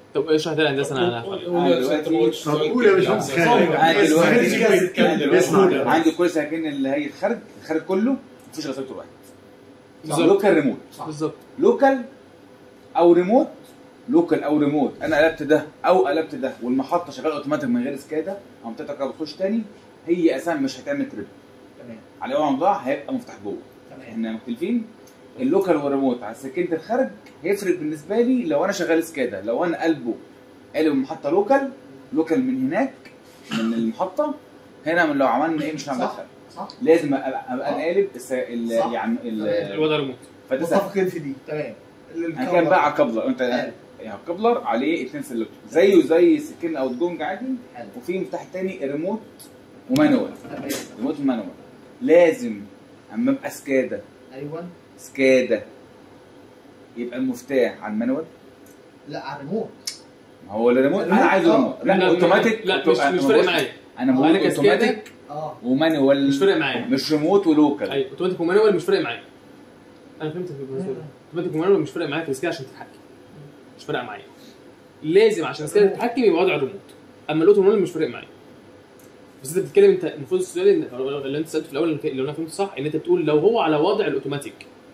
طب اشرح ده الهندسه انا قول- انا قول يا أستاذ، أنت ما قلتش طب سؤال قول يا كده. باشمهندس لا، خالد. لا. انا دلوقتي مش جاهز يتكلم. أنا دلوقتي اسمع. عندي كل ساكن اللي هي الخارج الخارج كله مفيش غير سيكتور واحد بالظبط لوكال ريموت بالظبط لوكال او ريموت لوكال او ريموت انا قلبت ده او قلبت ده والمحطه شغاله اوتوماتيك من غير سكادا او بتاعتك بتخش تاني هي اساسا مش هتعمل تريب تمام على اول موضوع هيبقى مفتاح جوه تمام احنا مختلفين اللوكال والريموت على سكينه الخارج هيفرق بالنسبه لي لو انا شغال سكادا لو انا قلبه قلب المحطه لوكال لوكال من هناك من المحطه هنا من لو عملنا ايه مش هنعمل صح. خارج صح لازم ابقى ابقى أنا قالب الس- ال- صح. يعني ال- الوضع ريموت فده سهل. متفقين في دي تمام انا كان بقى على الكابلر انت حلو. يعني الكابلر عليه اثنين سلكتور زيه زي سكين او جونج عادي حلو. وفي مفتاح تاني ريموت ومانوال تمام ريموت ومانوال لازم اما ابقى سكادا ايوه سكادا يبقى المفتاح على المانوال لا على الريموت ما هو الريموت انا عايزه آه. ريموت لا اوتوماتيك لا مش مش فارق معايا انا هو بقول انا كسكادا اوتوماتيك اه ومانوال مش فارق معايا مش ريموت ولوكال ايوه اوتوماتيك ومانوال مش فارق معايا انا فهمت اوتوماتيك ومانوال مش فارق معايا في السكيل عشان تتحكم مش فارق معايا لازم عشان السكيل تتحكم يبقى وضع الريموت اما الاوتو مانوال مش فارق معايا بس انت بتتكلم انت المفروض السؤال اللي- اللي انت سالته في الاول اللي انا فهمته صح ان انت بتقول لو هو على وضع الاوتوماتيك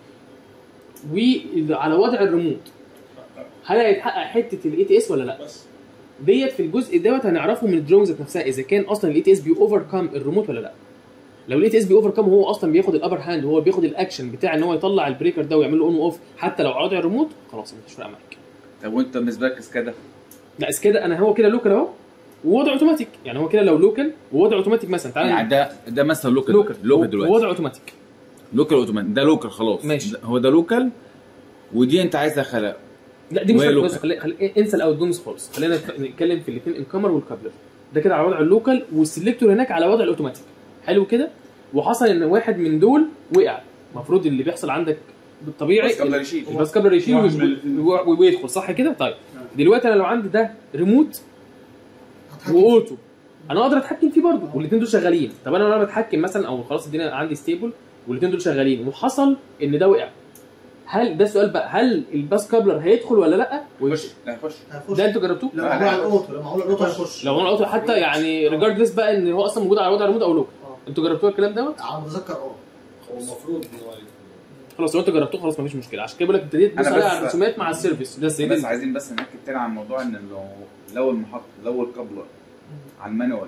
وعلى وضع الريموت هل هيتحقق حته الاي تي اس ولا لا؟ بس ديت في الجزء دوت هنعرفه من الدرونز ذات نفسها اذا كان اصلا الاي تي اس بي اوفر كام الريموت ولا لا لو الاي تي اس بي اوفر كام هو اصلا بياخد الابر هاند وهو بياخد الاكشن بتاع ان هو يطلع البريكر ده ويعمل له اون واوف حتى لو على وضع الريموت خلاص مش فارقه معاك طب وانت بالنسبه لك سكادا لا اس كده انا هو كده لوكال اهو ووضع اوتوماتيك يعني هو كده لو لوكال ووضع اوتوماتيك مثلا تعالى يعني ده ده مثلا لوكال لوكال لوكال دلوقتي ووضع اوتوماتيك لوكال اوتوماتيك ده لوكال خلاص ماشي. ده- هو ده لوكال ودي انت عايزها خلق لا دي مش وهي فارقة، لوكال. بص خلي خلي انسى الاوت دومز خالص خلينا نتف- نتكلم في الاثنين الكاميرا والكابلر ده كده على وضع اللوكال والسلكتور هناك على وضع الاوتوماتيك حلو كده وحصل ان واحد من دول وقع المفروض اللي بيحصل عندك بالطبيعي بس قبل يشيل الباس كابلر يشيل واحد ويش- من الاثنين. و- ويدخل صح كده طيب دلوقتي انا لو عندي ده ريموت هتحكم واوتو انا اقدر اتحكم فيه برضه والاثنين دول شغالين طب انا لو انا بتحكم مثلا او خلاص الدنيا عندي ستيبل والاثنين دول شغالين وحصل ان ده وقع هل ده السؤال بقى هل الباس كابلر هيدخل ولا لا خش لا خش هيخش ده انتوا جربتوه لو معمول على الاوتو لو معمول على الاوتو هيخش لو انا قلت حتى يعني ريجاردلس بقى ان هو اصلا موجود على وضع ريموت او لوكال آه. انتوا جربتوه الكلام دوت على ما اتذكر اه هو المفروض ان هو خلاص لو انتوا جربتوه خلاص مفيش مشكله عشان كده بقول لك ابتديت تبص أنا عليها بس- على الرسومات مع السيرفيس بس هي بس دي عايزين بس ناكد تاني على الموضوع ان لو لو المحط لو الكابلر على المانوال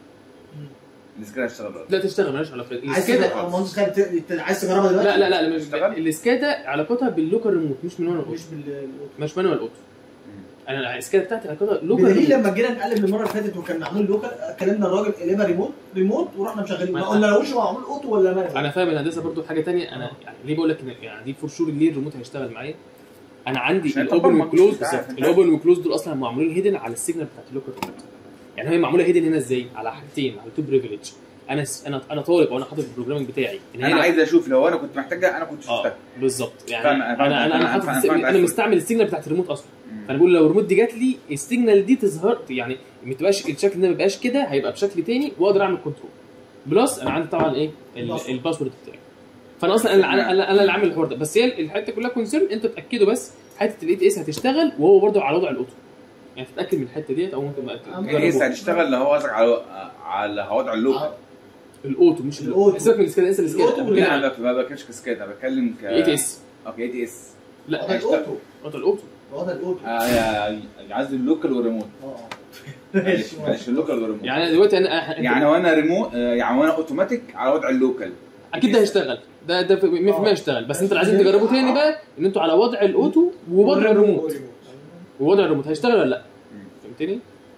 السكادا هيشتغل دلوقتي لا تشتغل مالهاش علاقه عايز الاسكادا تجرب- المهندس خالد ت- ت- عايز تجربها دلوقتي؟ لا لا لا لا مش اشتغل؟ الاسكادا علاقتها باللوكال ريموت مش من وانا مش اوتو بالاوتو مش مانوال اوتو انا الاسكادا بتاعتي علاقتها لوكال بدليل ريموت لما جينا نقلب المره اللي فاتت وكان معمول لوكال كلمنا الراجل قلبها ريموت ريموت ورحنا مشغلين ما ما- قلنالهوش هو معمول اوتو ولا مانوال انا فاهم الهندسه برضو حاجه تانية انا يعني ليه بقول لك إن- يعني دي فور شور ليه الريموت هيشتغل معايا انا عندي عشان الاوبن تبرمج. والكلوز انت عارف، بالظبط انت الاوبن والكلوز دول اصلا معمولين هيدن على السيجنال بتاعت اللوكال ريموت يعني هي معموله هيدن هنا ازاي على حاجتين على تو بريفليج انا س- انا انا طالب او انا حاطط البروجرامنج بتاعي ان هي انا عايز اشوف لو انا كنت محتاجها انا كنت اه شفتها بالظبط يعني فاهم- انا فاهم- انا انا فاهم- حاطط فاهم- السي- فاهم- انا فاهم. مستعمل السيجنال بتاعت الريموت اصلا مم. فانا بقول لو الريموت دي جات لي السيجنال دي تظهر يعني ما تبقاش الشكل ده ما يبقاش كده هيبقى بشكل تاني واقدر اعمل كنترول بلس انا عندي طبعا ايه ال- الباسورد. الباسورد بتاعي فانا اصلا انا انا انا, أنا اللي عامل الحوار ده بس هي الحته كلها كونسيرن انتوا تاكدوا بس حته الاي تي اس هتشتغل وهو برده على وضع الاوتو يعني تتاكد من الحته ديت او ممكن بقى ايه تجربوا. هتشتغل لو هو قصدك على على وضع اللوكال الاوتو مش الأوتو. الاوتو سيبك من السكيل انسى السكيل الأوتو أنا ولا- بتكلم لا عن ما بتكلمش كسكادا بتكلم ك الاي تي اس اوكي اي تي اس لا وضع الاوتو وضع الاوتو وضع الاوتو عايز اللوكال والريموت اه معلش معلش اللوكال والريموت يعني أنا دلوقتي انا يعني وانا ريموت يعني وانا اوتوماتيك على وضع اللوكال اكيد ده هيشتغل ده ده 100% هيشتغل بس انتوا اللي عايزين تجربوا تاني بقى ان انتوا على وضع الاوتو ووضع الريموت ووضع الريموت هيشتغل ولا لا فهمتني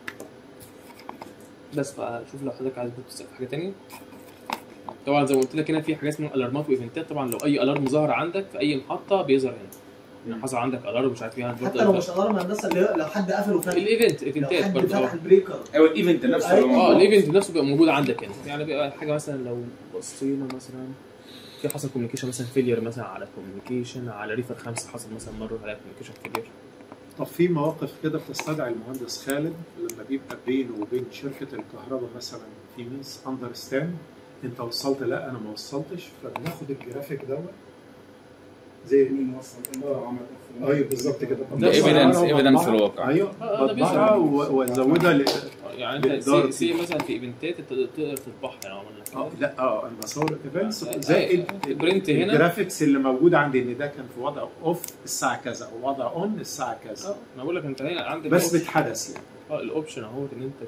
بس فشوف لو حضرتك عايز تسال في حاجه تانية طبعا زي ما قلت لك هنا في حاجه اسمها الارمات وايفنتات طبعا لو اي الارم ظهر عندك في اي محطه بيظهر هنا ان حصل عندك الارم مش عارف ايه حتى لو مش الارم هندسه اللي هو لو حد قفل وفتح الايفنت لو ايفنتات حد برضه فتح اه البريكر ايوه الايفنت نفسه أيوة. اللي هو اه موجود. الايفنت نفسه بيبقى موجود عندك هنا يعني بيبقى حاجه مثلا لو بصينا مثلا في حصل كوميونيكيشن مثلا فيلير مثلا على كوميونيكيشن على ريفر خمسه حصل مثلا مره على كوميونيكيشن فيلير طب في مواقف كده بتستدعي المهندس خالد لما بيبقى بينه وبين شركه الكهرباء مثلا في ميس اندرستاند انت وصلت لا انا ما وصلتش فبناخد الجرافيك دوت زي مين وصل امتى وعمل اف ايوه بالظبط كده ده evidence- بطبعها evidence وبطبعها. الواقع. ايوه آه، ده بطبعها بيظهر. و- وازودها ل... يعني انت بالدار سي, سي دي. مثلا في ايفنتات انت تقدر تطبعها يعني عملنا اه كده لا اه المصور ايفنتس آه، زائد البرنت هنا. الجرافيكس اللي موجود عندي ان ده كان في وضع اوف الساعه كذا او وضع اون الساعه اه كذا انا بقول لك انت هنا عندك بس الأوبشن. بتحدث يعني اه الاوبشن اهوت ان انت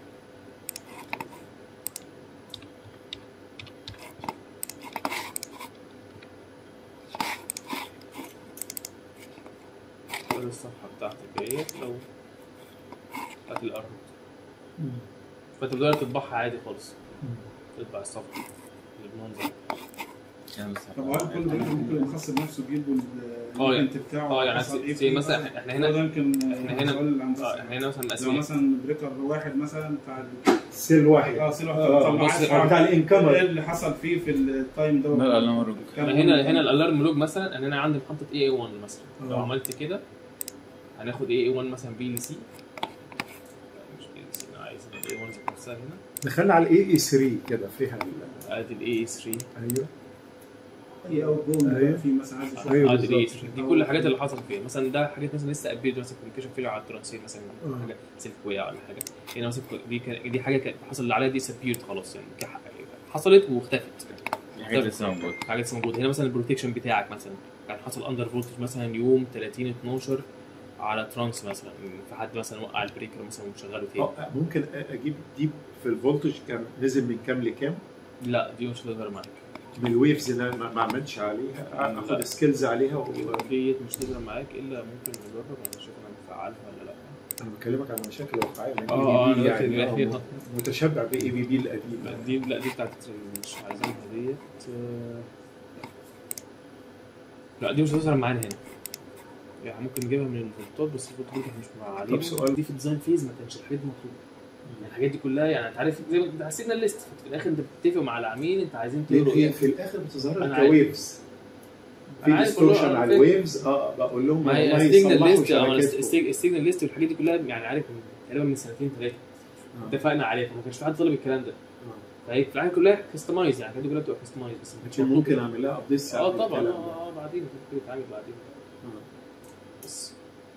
ده الصفحة بتاعتك ديت لو بتاعت الأرض فأنت بتقدر تطبعها عادي خالص تطبع الصفحة اللي بمنظر يعني بس طب وهل كل بريكر ممكن يخص بنفسه يجيبه ال- اه يعني- الايفنت بتاعه اه يعني حصل ايه زي فيه مثلا بقى؟ احنا هو هنا ده يمكن احنا هنا سؤال الهندسة. اه احنا هنا مثلا لو مقسمين مثلا بريكر واحد مثلا بتاع سيل واحد اه سيل واحد آه، طلع بص، عايز آه، أعرف بتاع ايه الانكمر اللي حصل فيه في التايم ده لا لا لا مرة. كان هنا هنا الالارم لوج مثلا انا هنا عندي محطه اي اي 1 مثلا لو آه. عملت كده هناخد اي اي 1 مثلا بي ال سي مش بي ال سي انا عايز الاي 1 ذات نفسها هنا دخلنا على الاي اي 3 كده فيها ال- ادي الاي اي 3 ايوه اي اوت جول أيوه. في مثلا عايز يشوف أيوه. ادي الاي بالظبط. 3 دي كل الحاجات اللي حصلت فيها مثلا ده حاجات مثلا لسه ابديت مثلا كوميونيكيشن فيلر على الترانسيت مثلا آه. حاجه سيلك ويا ولا حاجه هنا مثلا دي كان- دي حاجه كانت حصل اللي عليها دي سبيرت خلاص يعني كح- حصلت واختفت حاجات لسه موجودة حاجات لسه موجوده هنا مثلا البروتكشن بتاعك مثلا كان حصل اندر فولتج مثلا يوم 30 12 على ترانس مثلا في حد مثلا وقع البريكر مثلا وشغله تاني اه ممكن اجيب دي في الفولتج كان نزل من كام لكام لا دي مش هتظهر معاك من الويفز اللي أنا ما ما اعملش عليها لا. اخد سكيلز عليها و... ديت مش هتظهر معاك الا ممكن نجرب انا اشوف انا مفعلها ولا لا انا بكلمك عن مشاكل واقعيه يعني اه ABB اه يعني يعني آه، متشبع باي بي بي القديم لا دي لا دي بتاعت مش عايزينها ديت آه، لا دي مش هتظهر معانا هنا يعني ممكن نجيبها من الفولتات بس الفولتات مش معالية طب سؤال. دي في الديزاين فيز ما كانش الحاجات دي مطلوبه يعني الحاجات دي كلها يعني انت عارف زي ما انت حسينا الليست في الاخر انت بتتفق مع العميل انت عايزين تقولوا لان ايه في الاخر بتظهر أنا لك عارف. كويفز في أنا عارف والله، ديستورشن أنا على فاهم. الويفز اه بقول لهم ما هي والله السيجنال يصلحوا ليست شبكاتكم. السيجنال ليست والحاجات دي كلها يعني عارف من تقريبا من سنتين ثلاثه آه. اتفقنا عليها فما كانش في حد طالب الكلام ده آه. فهي في الحاجات كلها كستمايز يعني الحاجات دي كلها بتبقى كستمايز بس ما كانش لكن مطلوب ممكن اعمل لها ابديت اه طبعا اه اه بعدين ممكن تتعامل بعدين بس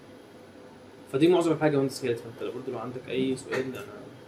فدي معظم الحاجه مهندس خالد فانت لو برضه لو عندك اي سؤال انا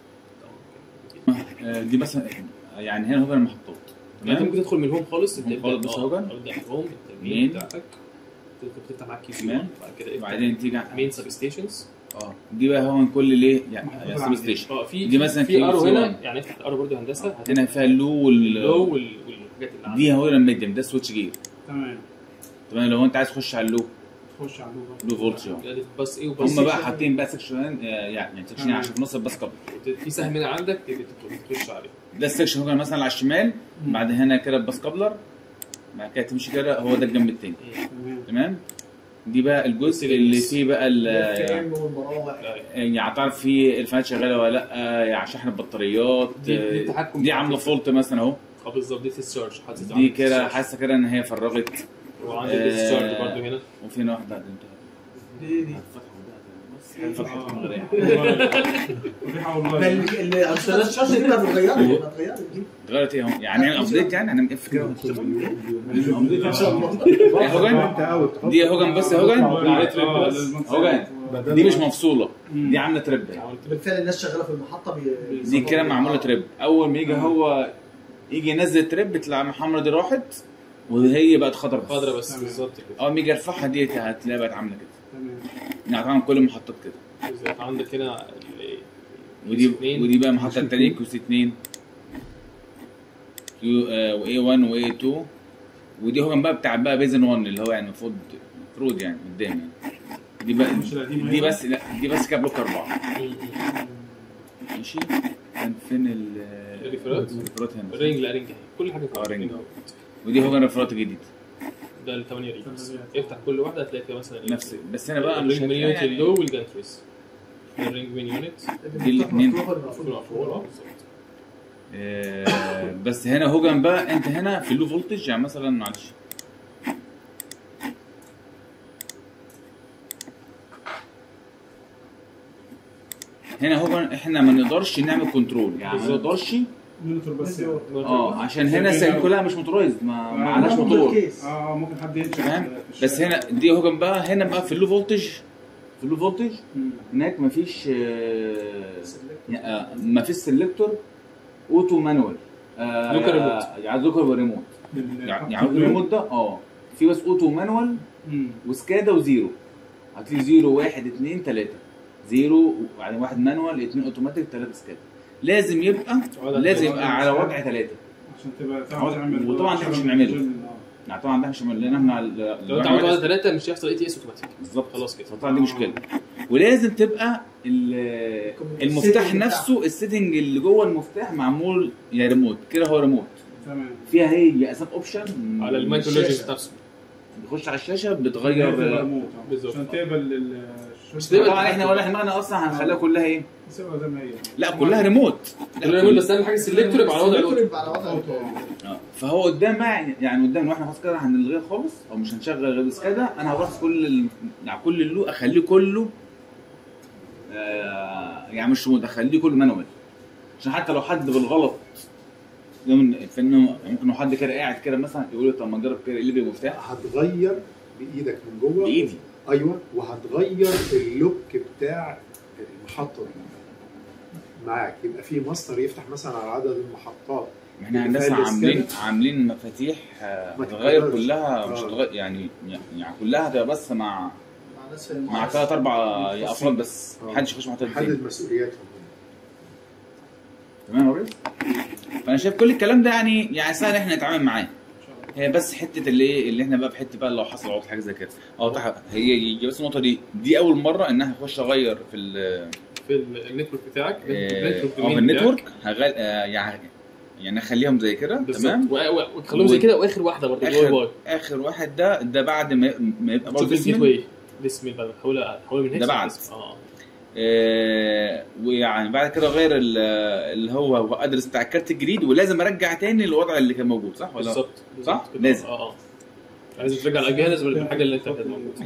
طبعاً ممكن- آه، دي مثلا يعني هنا هو المحطات يعني انت تمام ممكن تدخل من الهوم خالص هوم تبدا خالص، بص اه، هوجن. تبدا الهوم مين. التمرين بتاعتك تدخل تفتح معاك كي سي تمام. 1 بعد كده افتح وبعدين تيجي مين سب ستيشنز اه دي بقى هو كل ليه يعني محطوط يعني على سب ستيشن اه في دي مثلا في ارو QC1. هنا يعني افتح الارو برضه هندسه هنا فيها اللو وال اللو وال- والحاجات اللي عندك دي هو الميديم ده سويتش جير تمام تمام لو انت عايز تخش على اللو تخش على اللغه لو فولتج يعني. يعني بس ايه وبس هم بقى حاطين بقى سكشن آه، يعني يعني سكشن تمام. عشان في نص الباس كابل في سهم هنا عندك تبدا تدخل- تخش عليه ده السكشن هو مثلا على الشمال بعد هنا كده الباس كابلر بعد كده تمشي كده هو ده الجنب التاني تمام تمام دي بقى الجزء اللي فيه بقى ال- الام والمراوح يعني تعرف فيه الفانات شغاله ولا لا يعني شحن البطاريات دي- دي التحكم دي عامله فولت مثلا اهو اه بالظبط دي ديسشارج حاسس دي كده حاسه كده ان هي فرغت وعندك آه، ديسشارج برضه هنا وفي هنا واحده قدمتها دي دي فتحت من غير ريحه ده والله اللي اللي اشتريت الشاشه دي ما اتغيرت ما اتغيرت دي غيرت ايه اهو يعني نعمل ابديت يعني هنعمل اف كده ان شاء الله يا هوجن انت اوت دي يا هوجن بس يا هوجن آه، بس. لازم هوجن تسافر. دي مش مفصوله دي عامله تريب بالفعل الناس شغاله في المحطه بي... دي كده معموله تريب اول ما يجي هو يجي ينزل تريب تلاقي الحمرا دي راحت وهي بقت خضرا بس خضرا بس تمام. بالظبط كده اول ما يجي يرفعها دي هتلاقيها بقت عامله كده تمام يعني طبعا كل المحطات كده بالظبط. عندك هنا ال- ودي اتنين. ودي بقى المحطه الثانيه كيو سي 2 كيو واي 1 واي 2 ودي هو بقى بتاع بقى بيزن 1 اللي هو يعني المفروض المفروض يعني قدام يعني دي بقى مش القديمة دي هنا؟ بس لا دي بس كده بلوك اربعه م- م. ماشي كان فين ال الريفرات؟ الريفرات هنا الرينج لا رينج اهي كل حاجه اه، رينج. اهو. ودي هو الريفرات الجديد ده ال 8 رينجز افتح كل واحده هتلاقي فيها مثلا نفس بس هنا بقى مش الرينج مين هتلاقي يونت يعني- اللو والجانتريس الرينج مين يونت دي الاتنين. مفروض مفروض اه بالظبط آه، بس هنا هوجن بقى انت هنا في اللو فولتج يعني مثلا معلش هنا هوجن احنا ما نقدرش نعمل كنترول يعني ما بالظبط. نقدرش مونيتور بس يعني. اه عشان هنا السيارات كلها مش موتورايزد ما ما عليهاش موتور موتور كيس اه ممكن حد ينشأ تمام في بس الشارع. هنا دي هو جنبها هنا بقى في اللو فولتج في اللو فولتج مم. هناك مفيش آه، آه، مفيش سيلكتور اوتو مانوال آه، لوكال ريموت. يعني لوكال وريموت بال- يعني يعني الريموت ده اه في بس اوتو مانوال مم. وسكادا وزيرو هتلاقي زيرو واحد اتنين تلاته زيرو وبعدين واحد مانوال اتنين اوتوماتيك تلاته سكادا لازم يبقى لازم يبقى على وضع تلاته عشان تبقى عاوز- تعرف تعمل وطبعاً ده مش شغل هنعمله. جن- آه. يعني طبعا ده مش لان احنا لو انت عملت واحد ثلاثه مش هيحصل اي تي اس اوتوماتيك بالظبط خلاص كده فطبعا دي مشكله ولازم تبقى ال- المفتاح السيتنج نفسه السيتنج اللي جوه المفتاح معمول يا ريموت كده هو ريموت تمام فيها هي اساسا اوبشن على المايكرو لوجيك نفسه بتخش على الشاشه تغير بتغير الريموت آه. بالظبط. عشان تقبل ال- مش تقبل طبعا احنا ولا دماغنا اصلا هنخليها كلها ايه سيبها زي ما هي لا كلها ريموت لا، كلنا نقول بس اهم حاجه السلكتور يبقى على وضع السلكتور الاوتو يبقى على وضع أوتو. الأوتو. آه. فهو قدام بقى يعني قدام واحنا خلاص كده هنلغيها خالص او مش هنشغل غير كده انا هروح كل ال... يعني كل اللو اخليه كله آه يعني مش ريموت اخليه كله مانوال عشان حتى لو حد بالغلط يوم في انه ممكن لو حد كده قاعد كده مثلا يقول لي طب ما نجرب كده اللي بالمفتاح هتغير بايدك من جوه بايدي ايوه وهتغير اللوك بتاع المحطه دي معاك يبقى في ماستر يفتح مثلا على عدد المحطات ما احنا اللي هندسه فيها عاملين السكانر. عاملين مفاتيح آه، ما هتتغير تتغيرش. كلها مش آه. هتغير يعني يعني كلها هتبقى بس مع مع ناس في مع المعرض. ثلاث اربع افراد بس آه. محدش يخش محطه تاني حدد مسؤولياتهم تمام يا ريس فانا شايف كل الكلام ده يعني يعني سهل احنا نتعامل معاه هي بس حته اللي ايه اللي احنا بقى في حته بقى لو حصل عطل حاجه زي كده اه طبعا هي هي بس النقطه دي دي اول مره ان انا هخش اغير في ال في النتورك بتاعك اه النتورك في domain النتورك هغل آه، يعني يعني اخليهم زي كده بتاعك. تمام بالظبط و- و- وتخليهم زي كده واخر واحده برضه الواي اخر واي اخر واحد ده ده بعد ما ما يبقى برضه برضه الجيت واي اسم بقى بحاول احول من هيك ده بعد. اه آه، ويعني بعد كده غير ال- اللي هو هو ادرس بتاع الكارت الجديد ولازم ارجع تاني للوضع اللي كان موجود صح ولا بالظبط صح؟ بالظبط كده. لازم. اه اه عايز ترجع الجهاز بالحاجه اللي انت كانت موجوده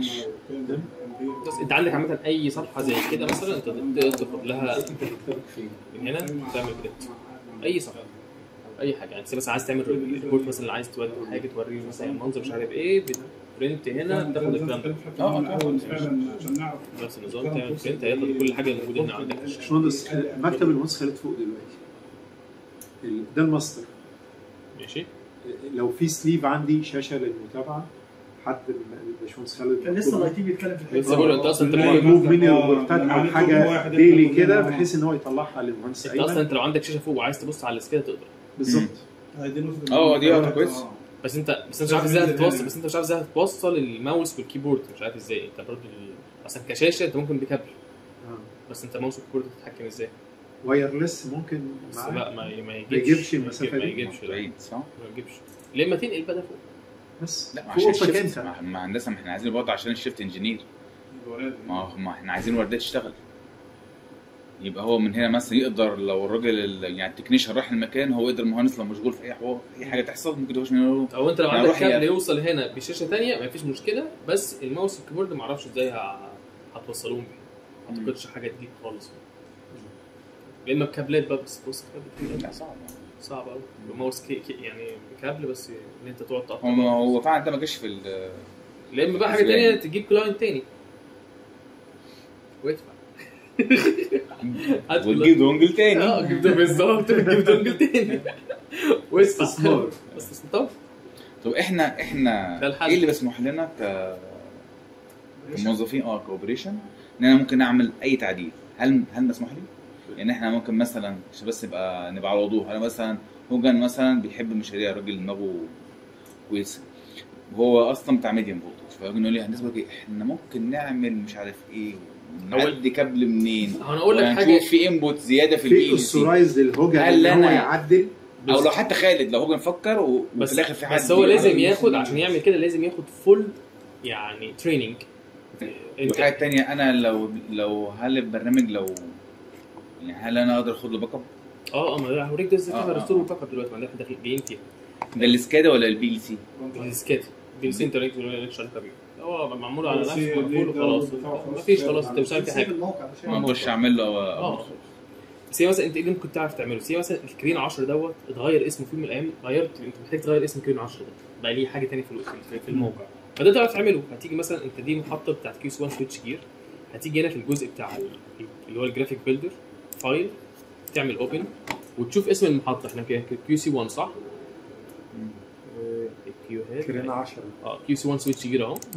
بس انت عندك عامه اي صفحه زي كده مثلا انت تقدر تاخد لها من هنا تعمل برنت اي صفحه اي حاجه يعني انت بس عايز تعمل ريبورت مثلا عايز توري حاجه توريه مثلا منظر مش عارف ايه بتبرنت هنا تاخد الكلام ده اه الاول فعلا عشان نعرف نفس النظام تعمل برنت هياخد كل حاجه موجوده هنا عندك باشمهندس مكتب المهندس خالد فوق دلوقتي ال- ده الماستر ماشي لو في سليف عندي شاشه للمتابعه حد من الباشمهندس خالد كان لسه الاي تي بيتكلم في الحته لسه بقول له انت اصلا انت لا، ممكن- موف ميني آه، روبورتات او يعني حاجه واحد ديلي يطلب كده منه. بحيث ان هو يطلعها للمهندس انت اصلا ايمن انت لو عندك شاشه فوق وعايز تبص على السكيل تقدر بالظبط هيدي نقطة اه، دي الحوارات، كويس. اه. بس انت بس انت مش عارف ازاي هتتوصل بس انت مش عارف ازاي هتوصل الماوس والكيبورد مش عارف ازاي انت برضه ال- اصلا كشاشه انت ممكن بكابل آه. بس انت ماوس والكيبورد تتحكم ازاي وايرلس ممكن بس معاه لا ما ما يجيبش ما يجيبش المسافة ما دي. يجيبش لا، بعيد صح؟ ما يجيبش ليه اما تنقل بقى ده فوق بس لا ما فوق عشان اوضتك الشيفت انت مع- مع هندسه ما احنا عايزين برضه عشان الشيفت انجينير الولاد. ما هو- ما احنا عايزين ورديه تشتغل يبقى هو من هنا مثلا يقدر لو الراجل ال- يعني التكنيشن راح المكان هو يقدر المهندس لو مشغول في اي حوار اي حاجه تحصل ممكن يخش من هنا او انت لو يعني عندك روح يا- كابل يوصل هنا بشاشه ثانيه ما فيش مشكله بس الماوس والكيبورد ما اعرفش ازاي ه- هتوصلوهم بيه ما اعتقدش حاجه تجيب خالص يا اما بكابلات بقى بس بص كابل لا صعب صعب قوي بماوس كي كي يعني بكابل بس ان انت تقعد تقطع هو هو فعلا ده ما جاش في ال- لا اما بقى حاجه إزاي؟ تانية تجيب كلاينت تاني وادفع هات وتجيب دونجل اه تاني جيب ده بالظبط تجيب دونجل تاني وادفع استثمار. بس طب طب احنا احنا ده الحل. ايه اللي مسموح لنا ك كموظفين اه كاوبريشن ان انا ممكن اعمل اي تعديل هل هل مسموح لي؟ يعني احنا ممكن مثلا عشان بس نبقى نبقى على وضوح انا مثلا هوجن مثلا بيحب المشاريع راجل دماغه كويسه وهو اصلا بتاع ميديم فولتج فيجي يقول لي هندسه بقول لك احنا ممكن نعمل مش عارف ايه نعدي كابل منين هو انا اقول لك وهنشوف حاجه في انبوت زياده في في البي ال سي اوثورايز للهوجن هل ان هو أنا- يعدل او لو حتى خالد لو هوجن فكر و- وفي بس الاخر في حد بس هو بيعمل- لازم ياخد عشان يعمل كده لازم ياخد فول يعني تريننج والحاجه الثانيه انا لو لو هل البرنامج لو يعني هل انا اقدر اخد له باك اب؟ اه اه ما ده هوريك ده ازاي آه، تعمل آه، ريستور آه. وباك اب دلوقتي ما ده احنا داخلين جايين فيها ده السكادا ولا البي ال سي؟ الديسكات بي سي انت مالكش علاقه بيه هو معمول على بس نفسه هي مقفول دي وخلاص بتاعه خلاص. ما فيش خلاص انت مش عارف في سيب حاجه الموقع مش ما نخش اعمل له اه بس هي مثلا انت ايه اللي ممكن تعرف تعمله؟ بس هي مثلا الكرين 10 دوت اتغير اسمه في يوم من الايام غيرت انت محتاج تغير اسم كرين 10 ده بقى ليه حاجه ثانيه في الو- في- في الموقع فده تعرف تعمله هتيجي مثلا انت دي محطه بتاعت كيو 1 سويتش جير هتيجي هنا في الجزء بتاع ال- اللي هو الجرافيك بيلدر فايل تعمل اوبن وتشوف اسم المحطه احنا كده كيو سي 1 صح؟ كيو كرينا 10 اه كيو سي 1 سويتش جير اهو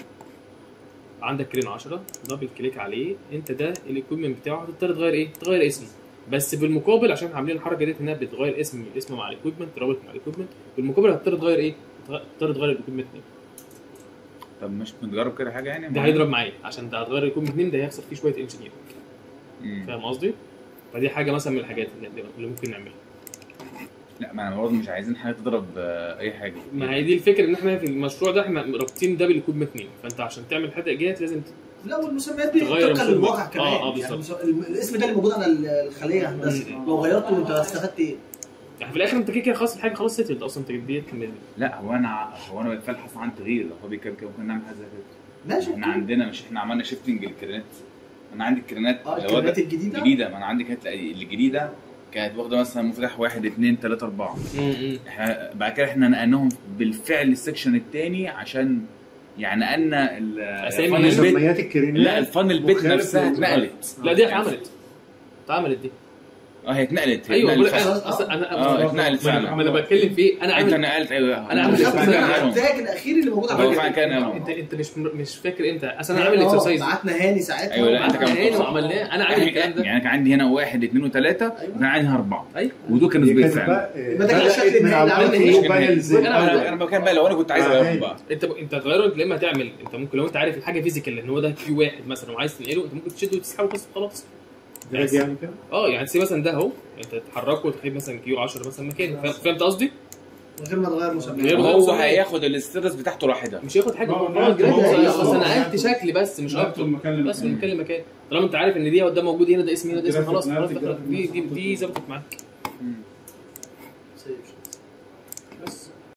عندك كرين 10 دبل كليك عليه انت ده الايكويبمنت بتاعه هتضطر تغير ايه؟ تغير اسمه بس بالمقابل عشان احنا عاملين الحركه ديت انها بتغير اسم الاسم مع الايكويبمنت رابط مع الايكويبمنت بالمقابل هتضطر تغير ايه؟ هتضطر تغير الايكويبمنت نيم طب مش بنجرب كده حاجه يعني ده هيضرب معايا عشان ده هتغير الايكويبمنت نيم ده هيخسر فيه شويه انجينير مم. فاهم قصدي؟ فدي حاجه مثلا من الحاجات اللي, اللي ممكن نعملها لا ما انا برضه مش عايزين حاجه تضرب آه، اي حاجه ما هي دي الفكره ان احنا في المشروع ده احنا رابطين ده بالايكويبمنت نيم فانت عشان تعمل حاجه جات لازم لا والمسميات دي تغير طبقا المسمى. للواقع كمان آه، آه، يعني بالظبط. المس- الم- الاسم ده اللي موجود على ال- الخليه هندسه لو غيرته انت استفدت ايه؟ يعني في الاخر انت كده كده خلاص الحاجه خلاص سيتلد اصلا انت ديت لا هو انا هو انا بتفلحص عن تغيير لو هو بيتكلم كده ممكن نعمل حاجه زي كده ماشي احنا عندنا مش احنا عملنا شيفتنج الكرينات انا عندي الكرينات اه اللي هو ده- الكلمات الجديده جديده ما انا عندي كانت الجديده كانت واخده مثلا مفتاح واحد اثنين ثلاثه اربعه امم احنا بعد كده احنا نقلناهم بالفعل السكشن الثاني عشان يعني نقلنا ال- أسامي الفن البيت مسميات الكرينات لا الفن البيت مختلف نفسها من- اتنقلت لا دي اتعملت اتعملت دي اه هي اتنقلت هي ايوه بقول اتنقلت لك فعلا. انا اصلا انا اه اتنقلت ما أنا- فعلا ما انا بتكلم في ايه انا انت عامل نقلت ايوه أنا عامل شفت شفت فعلا فعلا. نقلهم. التاج الاخير اللي موجود على هو الفكرة. فعلا كان نقلهم. انت انت مش مش فاكر امتى اصل انا يعني عامل اه، اكسرسايز بعتنا هاني ساعتها أيوة، لا، انت وبعتنا كمان هاني كنت صح. وعملناه انا عامل الكلام ده يعني كان عندي هنا واحد اثنين وثلاثه أيوة. وكان عندي هنا اربعه ايوه ودول كانوا هي سبيس كانت فعلا بقى يبقى ده كان الشكل بدأت من النهائي اللي عملية عملنا ايه؟ الموبايل زي أنا انا بقول- انا بكلم بقى لو انا كنت عايز آه، اغيرهم هي. بقى انت انت هتغيره انت لما تعمل انت ممكن لو انت عارف الحاجه فيزيكال ان هو ده كيو واحد مثلا وعايز تنقله انت ممكن تشده وتسحبه بس خلاص درج يعني كده اه يعني سي مثلا ده اهو انت تحركه وتخلي مثلا كيو 10 مثلا مكانه فاهم- فهمت قصدي؟ من غير ما تغير مسميات غير- هو هياخد الاسترس بتاعته لوحدها مش هياخد حاجه ما هو هو نقلت جرافيك هو- بس هو- انا نقلت شكل بس مش نقلته اكتر من مكان بس من لمكان. مكان لمكان طالما انت عارف ان دي ده موجود هنا ده اسمي هنا ده اسمي جرافيك خلاص خلاص نقلت دخلت. دي دي جرافيك. دي ظبطت معاك مم. بس